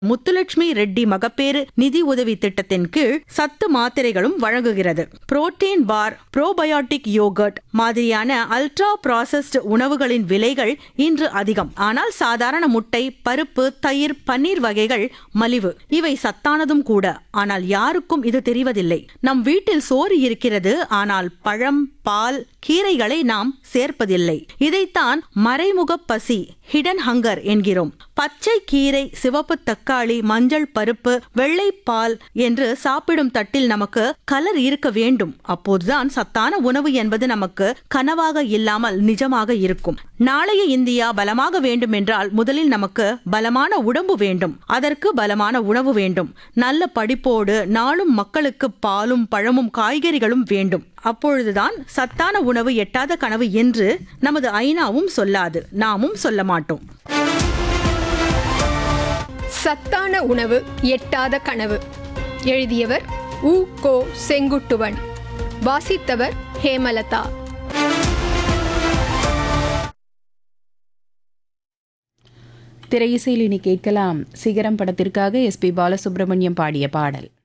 முத்துலட்சுமி ரெட்டி மகப்பேறு நிதி உதவி திட்டத்தின் கீழ் சத்து மாத்திரைகளும் வழங்குகிறது புரோட்டீன் பார் ப்ரோபயோட்டிக் யோகர்ட் மாதிரியான அல்ட்ரா ப்ராசஸ்டு உணவுகளின் விலைகள் இன்று அதிகம் ஆனால் சாதாரண முட்டை பருப்பு தயிர் பன்னீர் வகைகள் மலிவு இவை சத்தானதும் கூட ஆனால் யாருக்கும் இது தெரிவதில்லை நம் வீட்டில் சோறு இருக்கிறது ஆனால் பழம் பால் கீரைகளை நாம் சேர்ப்பதில்லை இதைத்தான் மறைமுக பசி ஹிடன் ஹங்கர் என்கிறோம் பச்சை கீரை சிவப்பு தக்காளி மஞ்சள் பருப்பு வெள்ளை பால் என்று சாப்பிடும் தட்டில் நமக்கு கலர் இருக்க வேண்டும் அப்போதுதான் சத்தான உணவு என்பது நமக்கு கனவாக இல்லாமல் நிஜமாக இருக்கும் நாளைய இந்தியா பலமாக வேண்டும் என்றால் முதலில் நமக்கு பலமான உடம்பு வேண்டும் அதற்கு பலமான உணவு வேண்டும் நல்ல படிப்போடு நாளும் மக்களுக்கு பாலும் பழமும் காய்கறிகளும் வேண்டும் அப்பொழுதுதான் சத்தான உணவு எட்டாத கனவு என்று நமது ஐநாவும் சொல்லாது நாமும் சொல்ல மாட்டோம் சத்தான உணவு எட்டாத கனவு எழுதியவர் உ கோ செங்குட்டுவன் வாசித்தவர் ஹேமலதா திரையிசையில் இனி கேட்கலாம் சிகரம் படத்திற்காக எஸ்பி பாலசுப்ரமணியம் பாடிய பாடல்